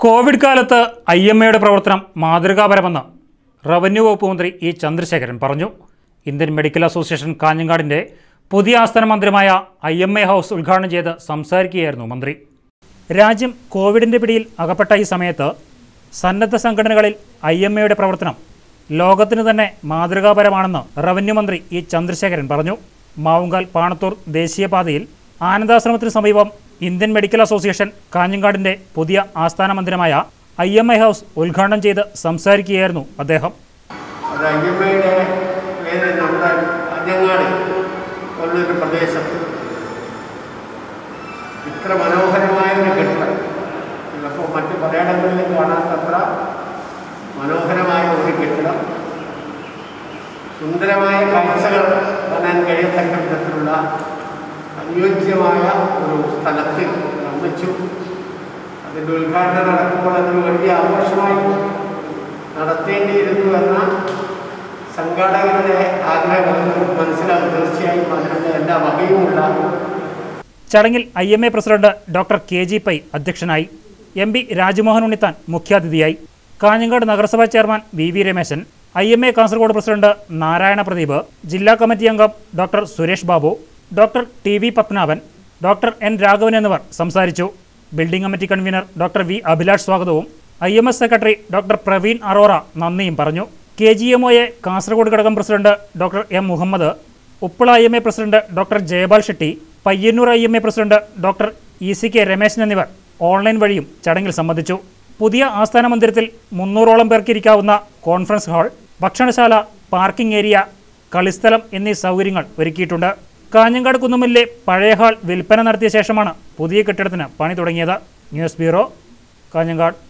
Covid കാലത്ത് I M എയുടെ പ്രവർത്തനം മാതൃകാപരമെന്ന് റവന്യൂ വകുപ്പ് മന്ത്രി ഇ ചന്ദ്രശേഖരൻ പറഞ്ഞു ഇന്ത്യൻ മെഡിക്കൽ അസോസിയേഷൻ കാഞ്ഞങ്ങാടിൻ്റെ പുതിയ ആസ്ഥാന മന്ദിരമായ ഐ എം എ ഹൗസ് ഉദ്ഘാടനം ചെയ്ത് സംസാരിക്കുകയായിരുന്നു മന്ത്രി രാജ്യം കോവിഡിൻ്റെ പിടിയിൽ അകപ്പെട്ട ഈ സമയത്ത് സന്നദ്ധ സംഘടനകളിൽ ഐ എം എയുടെ പ്രവർത്തനം ലോകത്തിന് തന്നെ മാതൃകാപരമാണെന്ന് റവന്യൂ മന്ത്രി ഇ ചന്ദ്രശേഖരൻ പറഞ്ഞു മാവുങ്കാൽ പാണത്തൂർ ദേശീയപാതയിൽ ആനന്ദാശ്രമത്തിന് സമീപം ഇന്ത്യൻ മെഡിക്കൽ അസോസിയേഷൻ കാഞ്ഞങ്ങാടിൻ്റെ പുതിയ ആസ്ഥാന മന്ദിരമായ ഐ എം ഐ ഹൗസ് ഉദ്ഘാടനം ചെയ്ത് സംസാരിക്കുകയായിരുന്നു അദ്ദേഹം അത് അയ്യമ്മയുടെ പേര് നമ്മുടെ അഞ്ഞങ്ങാട് പോലുള്ളൊരു പ്രദേശത്ത് ഇത്ര മനോഹരമായ ഒരു കെട്ടിടം ചിലപ്പോൾ മറ്റ് പലയിടങ്ങളിൽ കാണാത്തത്ര മനോഹരമായ ഒരു കെട്ടിടം സുന്ദരമായ കാഴ്ചകൾ കാണാൻ കഴിയത്തക്ക വിധത്തിലുള്ള അനുയോജ്യമായ ഒരു സ്ഥലത്ത് നിർമ്മിച്ചു അതിൻ്റെ ഉദ്ഘാടനം നടക്കുമ്പോൾ അതൊരു വലിയ ആഘോഷമായി നടത്തേണ്ടിയിരുന്നു എന്ന സംഘാടകരുടെ ആഗ്രഹം മനസ്സിലാവും തീർച്ചയായും അതിനുള്ള എല്ലാ വകയുമുള്ള ചടങ്ങിൽ I M A president doctor K G Pai അധ്യക്ഷനായി എം പി രാജ്മോഹൻ ഉണ്ണിത്താൻ മുഖ്യാതിഥിയായി കാഞ്ഞങ്ങാട് നഗരസഭാ chairman V V Rameshan I M A Kasaragod president Narayana Pradeep ജില്ലാ കമ്മിറ്റി അംഗം doctor Suresh Babu doctor T V Padmanabhan doctor N Raghavan എന്നിവർ സംസാരിച്ചു building committee convener doctor V Abhilash സ്വാഗതവും I M S secretary doctor Praveen Arora നന്ദിയും പറഞ്ഞു കെ ജി എം ഒയെ കാസർഗോഡ് ഘടകം president doctor M Muhammad Uppala I M A president doctor Jayapal Shetty Payyannur I M A president doctor E C K Rameshan എന്നിവർ online വഴിയും ചടങ്ങിൽ സംബന്ധിച്ചു പുതിയ ആസ്ഥാന മന്ദിരത്തിൽ മുന്നൂറോളം പേർക്ക് ഇരിക്കാവുന്ന കോൺഫറൻസ് ഹാൾ ഭക്ഷണശാല പാർക്കിംഗ് ഏരിയ കളിസ്ഥലം എന്നീ സൗകര്യങ്ങൾ ഒരുക്കിയിട്ടുണ്ട് കാഞ്ഞങ്ങാട് കുന്നുമില്ലെ പഴയ ഹാൾ വിൽപ്പന നടത്തിയ ശേഷമാണ് പുതിയ കെട്ടിടത്തിന് പണി തുടങ്ങിയത് ന്യൂസ് ബ്യൂറോ കാഞ്ഞങ്ങാട്